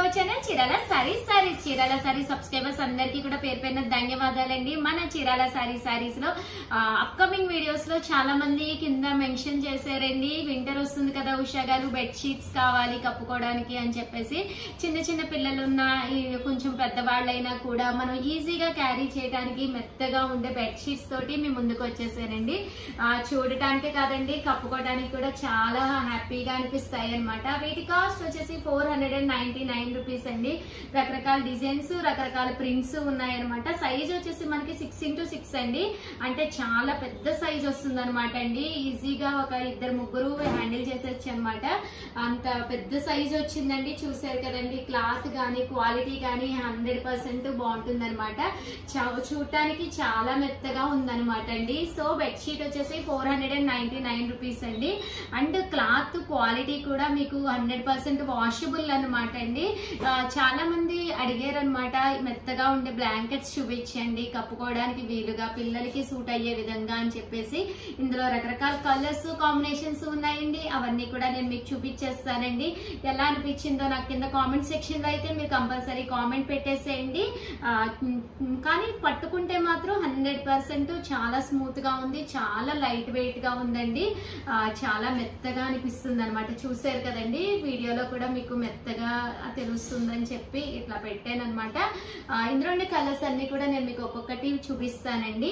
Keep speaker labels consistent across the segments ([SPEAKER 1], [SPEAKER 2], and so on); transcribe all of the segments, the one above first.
[SPEAKER 1] hour channel Chirala saris saris Chirala saris subscribers అందరికీ కూడా పేరు పేరున ధన్యవాదాలండి మన చీరాల సారీస్ సారీస్ లో అప్కమింగ్ వీడియోస్ లో చాలా మంది కింద మెన్షన్ చేశారండి వింటర్ వస్తుంది కదా ఉషా గారు బెడ్ షీట్స్ కావాలి కప్పుకోవడానికి అని చెప్పేసి చిన్న చిన్న పిల్లలు ఉన్న ఈ కొంచెం పెద్దవాళ్ళైనా కూడా మనం ఈజీగా క్యారీ చేయడానికి మెత్తగా ఉండే బెడ్ షీట్స్ తోటి మీ ముందుకు వచ్చేసానండి ఆ, చూడటానికే కాదండి కప్పుకోవడానికి కూడా చాలా హ్యాపీగా అనిపిస్తాయి అనమాట వీటి కాస్ట్ వచ్చేసి four hundred and ninety nine rupees అండి రకరకాల డిజైన్స్ రకరకాల ప్రింట్స్ ఉన్నాయన్నమాట సైజ్ వచ్చేసి మనకి సిక్స్ ఇంటూ సిక్స్ అండి అంటే చాలా పెద్ద సైజ్ వస్తుంది అనమాట అండి ఈజీగా ఒక ఇద్దరు ముగ్గురు హ్యాండిల్ చేసేచ్చు అనమాట అంత పెద్ద సైజ్ వచ్చిందండి చూసారు కదండి క్లాత్ కానీ క్వాలిటీ కానీ హండ్రెడ్ పర్సెంట్ బాగుంటుంది అనమాట చూడటానికి చాలా మెత్తగా ఉందన్నమాట అండి సో బెడ్షీట్ వచ్చేసి four hundred and ninety nine rupees అండి అండ్ క్లాత్ క్వాలిటీ కూడా మీకు హండ్రెడ్ పర్సెంట్ వాషబుల్ అనమాట అండి ఆ, చాలా మంది అడిగారు అనమాట మెత్తగా ఉండే బ్లాంకెట్స్ చూపించండి కప్పుకోవడానికి వీలుగా పిల్లలకి సూట్ అయ్యే విధంగా అని చెప్పేసి ఇందులో రకరకాల కలర్స్ కాంబినేషన్స్ ఉన్నాయండి అవన్నీ కూడా నేను మీకు చూపించేస్తానండి ఎలా అనిపించిందో నాకు కింద కామెంట్ సెక్షన్ లో అయితే మీరు కంపల్సరీ కామెంట్ పెట్టేసేయండి ఆ, ఉమ్, కానీ పట్టుకుంటే మాత్రం హండ్రెడ్ పర్సెంట్ చాలా స్మూత్ గా ఉంది చాలా లైట్ వెయిట్ గా ఉందండి ఆ, చాలా మెత్తగా అనిపిస్తుంది అనమాట చూసారు కదండి వీడియోలో కూడా మీకు మెత్తగా తెలుస్తుందని చెప్పి ఇట్లా పెట్టాను అనమాట ఇందులో ఉండే కలర్స్ అన్ని కూడా నేను మీకు ఒక్కొక్కటి చూపిస్తానండి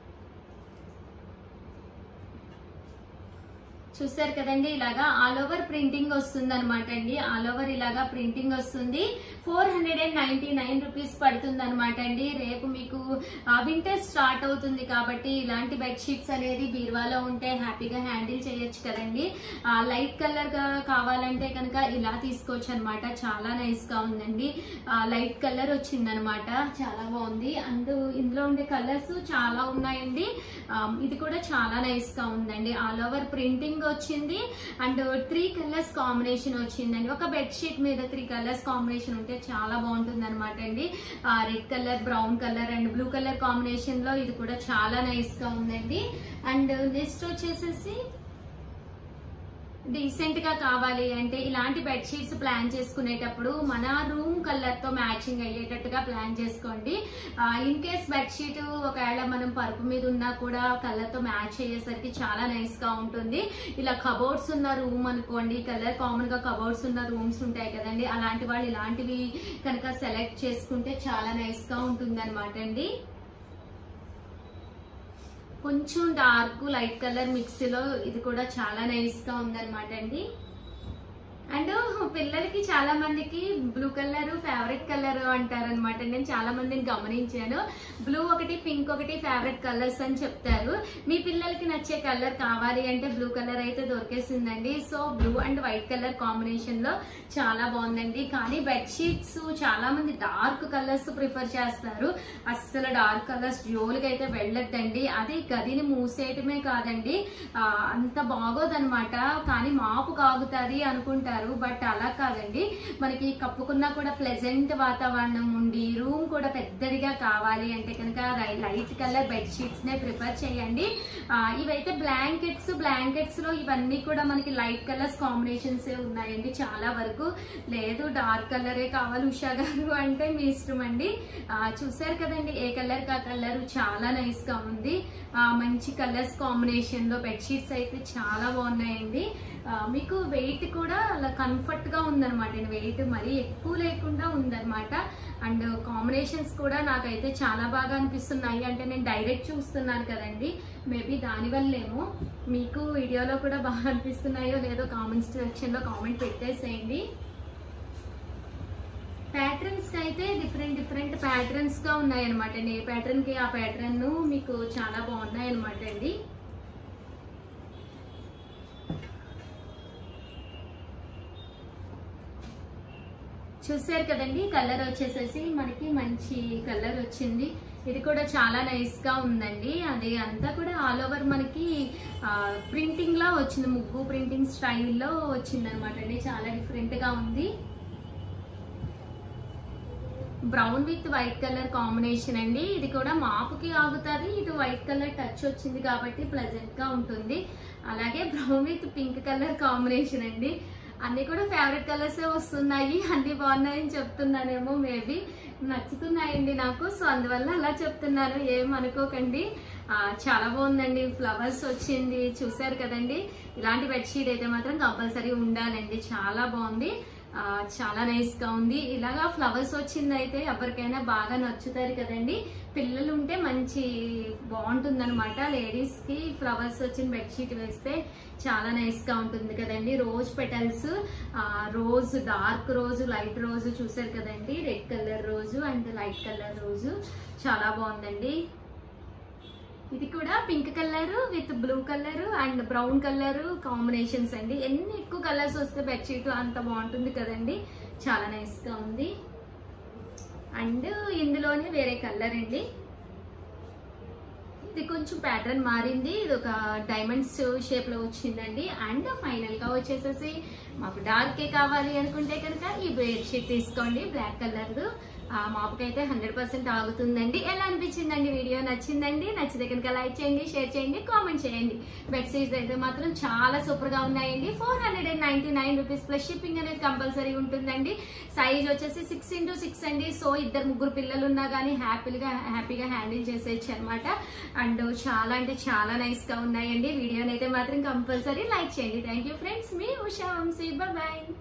[SPEAKER 1] చూసారు కదండి ఇలాగా ఆల్ ఓవర్ ప్రింటింగ్ వస్తుంది అనమాట అండి ఆల్ ఓవర్ ఇలాగా ప్రింటింగ్ వస్తుంది four hundred and ninety nine rupees పడుతుంది అనమాట అండి రేపు మీకు వింటర్ స్టార్ట్ అవుతుంది కాబట్టి ఇలాంటి బెడ్ షీట్స్ అనేది బీరువాలో ఉంటే హ్యాపీగా హ్యాండిల్ చేయొచ్చు కదండి లైట్ కలర్ గా కావాలంటే కనుక ఇలా తీసుకోవచ్చు అనమాట చాలా నైస్ గా ఉందండి లైట్ కలర్ వచ్చిందనమాట చాలా బాగుంది అండ్ ఇందులో ఉండే కలర్స్ చాలా ఉన్నాయండి ఆ, ఇది కూడా చాలా నైస్ గా ఉందండి ఆల్ ఓవర్ ప్రింటింగ్ వచ్చింది అండ్ త్రీ కలర్స్ కాంబినేషన్ వచ్చిందండి ఒక బెడ్ షీట్ మీద త్రీ కలర్స్ కాంబినేషన్ ఉంటే చాలా బాగుంటుంది అనమాట అండి red colour brown colour and blue colour combination లో ఇది కూడా చాలా నైస్ గా ఉందండి అండ్ నెక్స్ట్ వచ్చేసేసి డీసెంట్ గా కావాలి అంటే ఇలాంటి బెడ్ షీట్స్ ప్లాన్ చేసుకునేటప్పుడు మన రూమ్ కలర్ తో మ్యాచింగ్ అయ్యేటట్టుగా ప్లాన్ చేసుకోండి ఇన్ కేస్ బెడ్ షీట్ ఒకవేళ మనం పరుపు మీద ఉన్నా కూడా కలర్ తో మ్యాచ్ అయ్యేసరికి చాలా నైస్ గా ఉంటుంది ఇలా కబోర్డ్స్ ఉన్న రూమ్ అనుకోండి కలర్ కామన్ గా కబోర్డ్స్ ఉన్న రూమ్స్ ఉంటాయి కదండి అలాంటి వాళ్ళు ఇలాంటివి కనుక సెలెక్ట్ చేసుకుంటే చాలా నైస్ గా ఉంటుంది అండి కొంచెం డార్క్ లైట్ కలర్ మిక్సీలో ఇది కూడా చాలా నైస్ గా ఉందన్నమాట అండి అండ్ పిల్లలకి చాలా మందికి బ్లూ కలర్ ఫేవరెట్ కలర్ అంటారనమాట నేను చాలా మందిని గమనించాను బ్లూ ఒకటి పింక్ ఒకటి ఫేవరెట్ కలర్స్ అని చెప్తారు మీ పిల్లలకి నచ్చే కలర్ కావాలి అంటే బ్లూ కలర్ అయితే దొరికేసిందండి so blue and white colour combination లో చాలా బాగుందండి కానీ బెడ్ షీట్స్ చాలా మంది డార్క్ కలర్స్ ప్రిఫర్ చేస్తారు అస్సలు డార్క్ కలర్స్ జోలికి అయితే వెళ్ళొద్దండి అది గదిని మూసేయటమే కాదండి ఆ, అంత బాగోదన్నమాట కానీ మాపు కాగుతుంది అనుకుంటారు బట్ అలా కాదండి మనకి కప్పుకున్నా కూడా ప్లెజెంట్ వాతావరణం ఉండి రూమ్ కూడా పెద్దదిగా కావాలి అంటే కనుక లైట్ కలర్ బెడ్ షీట్స్ నే ప్రిఫర్ చేయండి ఆ, ఇవైతే బ్లాంకెట్స్ బ్లాంకెట్స్ లో ఇవన్నీ కూడా మనకి లైట్ కలర్స్ కాంబినేషన్స్ ఉన్నాయండి చాలా వరకు లేదు డార్క్ కలరే కావాలి ఉషా గారు అంటే మీ ఇష్టం అండి ఆ, చూసారు కదండి ఏ కలర్ కా కలర్ చాలా నైస్ గా ఉంది ఆ, మంచి కలర్స్ కాంబినేషన్ లో బెడ్షీట్స్ అయితే చాలా బాగున్నాయండి ఆ, మీకు వెయిట్ కూడా అలా కంఫర్ట్ గా ఉందన్నమాట వెయిట్ మరీ ఎక్కువ లేకుండా ఉందన్నమాట అండ్ కాంబినేషన్స్ కూడా నాకైతే చాలా బాగా అనిపిస్తున్నాయి అంటే నేను డైరెక్ట్ చూస్తున్నాను కదండి మేబీ దానివల్లేమో మీకు వీడియోలో కూడా బాగా అనిపిస్తున్నాయో లేదో కామెంట్ సెక్షన్ లో కామెంట్ పెట్టేసేయండి ప్యాటర్న్స్ కి అయితే డిఫరెంట్ డిఫరెంట్ ప్యాటర్న్స్ గా ఉన్నాయి అనమాట ఏ ప్యాటర్న్ కి ఆ ప్యాటర్న్ మీకు చాలా బాగున్నాయి అనమాట అండి చూసారు కదండి కలర్ వచ్చేసేసి మనకి మంచి కలర్ వచ్చింది ఇది కూడా చాలా నైస్ గా ఉందండి అది అంతా కూడా ఆల్ ఓవర్ మనకి ప్రింటింగ్ లా వచ్చింది ముగ్గు ప్రింటింగ్ స్టైల్లో వచ్చింది అనమాట అండి చాలా డిఫరెంట్ గా ఉంది brown with white colour combination అండి ఇది కూడా మాపుకి ఆగుతుంది ఇటు వైట్ కలర్ టచ్ వచ్చింది కాబట్టి ప్లెజెంట్ గా ఉంటుంది అలాగే brown with pink colour combination అండి అన్ని కూడా ఫేవరెట్ కలర్స్ వస్తున్నాయి అన్ని బాగున్నాయని చెప్తున్నానేమో మేబీ నచ్చుతున్నాయండి నాకు సో అందువల్ల అలా చెప్తున్నాను ఏం అనుకోకండి ఆ, చాలా బాగుందండి ఫ్లవర్స్ వచ్చింది చూసారు కదండి ఇలాంటి బెడ్షీట్ అయితే మాత్రం కంపల్సరీ ఉండాలండి చాలా బాగుంది ఆ, చాలా నైస్ గా ఉంది ఇలాగా ఫ్లవర్స్ వచ్చింది అయితే ఎవరికైనా బాగా నచ్చుతారు కదండి పిల్లలు ఉంటే మంచి బాగుంటుంది అనమాట లేడీస్ కి ఫ్లవర్స్ వచ్చిన బెడ్షీట్ వేస్తే చాలా నైస్ గా ఉంటుంది కదండి rose petals rose dark rose light rose చూసారు కదండి red colour rose and light colour rose చాలా బాగుందండి ఇది కూడా pink colour with blue colour and brown colour combinations అండి ఎన్ని ఎక్కువ కలర్స్ వస్తే బెడ్షీట్ అంత బాగుంటుంది కదండి చాలా నైస్ గా ఉంది అండ్ ఇందులోనే వేరే కలర్ అండి ఇది కొంచెం ప్యాటర్న్ మారింది ఇది ఒక డైమండ్స్ షేప్ లో వచ్చిందండి అండ్ ఫైనల్ గా వచ్చేసేసి మాకు డార్కే కావాలి అనుకుంటే కనుక ఈ బెడ్షీట్ తీసుకోండి బ్లాక్ కలర్ మాపుకైతే హండ్రెడ్ పర్సెంట్ ఆగుతుందండి ఎలా అనిపించిందండి వీడియో నచ్చిందండి నచ్చితే కనుక లైక్ చేయండి షేర్ చేయండి కామెంట్ చేయండి బెడ్షీట్స్ అయితే మాత్రం చాలా సూపర్ గా ఉన్నాయండి four hundred and ninety nine rupees plus shipping అనేది కంపల్సరీ ఉంటుందండి సైజ్ వచ్చేసి సిక్స్ ఇంటూ సిక్స్ అండి సో ఇద్దరు ముగ్గురు పిల్లలు ఉన్నా కానీ హ్యాపీగా హ్యాపీగా హ్యాండిల్ చేసేయచ్చు అనమాట అండ్ చాలా అంటే చాలా నైస్ గా ఉన్నాయండి వీడియోని అయితే మాత్రం కంపల్సరీ లైక్ చేయండి థ్యాంక్ యూ ఫ్రెండ్స్ మీ ఉషా వంశీ బాయ్